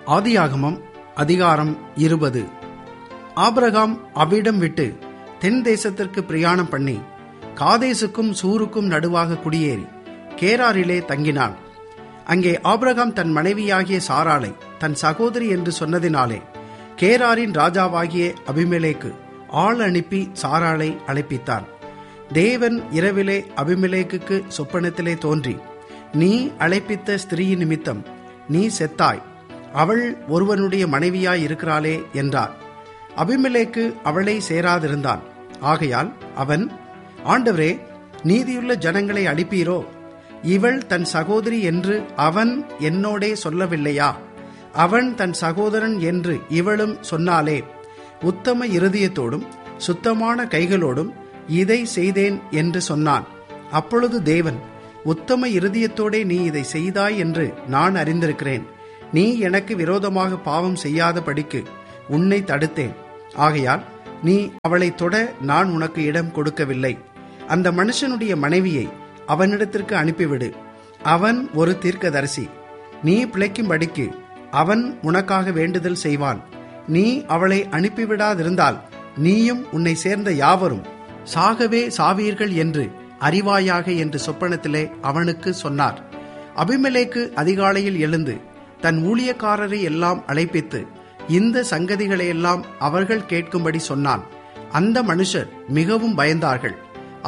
ஆதியாகமம் அதிகாரம் இருபது ஆபிரகாம் அவ்விடம் விட்டு தென் தேசத்திற்கு பிரயாணம் பண்ணி காதேசுக்கும் சூருக்கும் நடுவாக குடியேறி கேராரிலே தங்கினான் அங்கே ஆபிரகாம் தன் மனைவியாகிய சாராளை தன் சகோதரி என்று சொன்னதினாலே கேராரின் ராஜாவாகிய அபிமெலேக்கு ஆள் அனுப்பி சாராளை அழைப்பித்தான் தேவன் இரவிலே அபிமெலேக்குக்கு சொப்பனத்திலே தோன்றி நீ அழைப்பித்த ஸ்திரீயின் நிமித்தம் நீ செத்தாய் அவள் ஒருவனுடைய மனைவியாய் இருக்கிறாளே என்றார் அபிமெலேக்கு அவளை சேராதிருந்தான் ஆகையால் அவன் ஆண்டவரே நீதியுள்ள ஜனங்களை அடிப்பீரோ இவள் தன் சகோதரி என்று அவன் என்னோடே சொல்லவில்லையா அவன் தன் சகோதரன் என்று இவளும் சொன்னாலே உத்தம இருதயத்தோடும் சுத்தமான கைகளோடும் இதை செய்தேன் என்று சொன்னான் அப்பொழுது தேவன் உத்தம இருதயத்தோடே நீ இதை செய்தாய் என்று நான் அறிந்திருக்கிறேன் நீ எனக்கு விரோதமாக பாவம் செய்யாதபடிக்கு உன்னை தடுத்தேன் ஆகையால் நீ அவளை தொட நான் உனக்கு இடம் கொடுக்கவில்லை அந்த மனுஷனுடைய மனைவியை அவனிடத்திற்கு அனுப்பிவிடு அவன் ஒரு தீர்க்கதரிசி நீ பிழைக்கும்படிக்கு அவன் உனக்காக வேண்டுதல் செய்வான் நீ அவளை அனுப்பிவிடாதிருந்தால் நீயும் உன்னை சேர்ந்த யாவரும் சாகவே சாவீர்கள் என்று அறிவாயாக என்று சொப்பனத்திலே அவனுக்கு சொன்னார் அபிமெலேக்கு அதிகாலையில் எழுந்து தன் ஊழியக்காரரை எல்லாம் அழைப்பித்து இந்த சங்கதிகளையெல்லாம் அவர்கள் கேட்கும்படி சொன்னான் அந்த மனுஷர் மிகவும் பயந்தார்கள்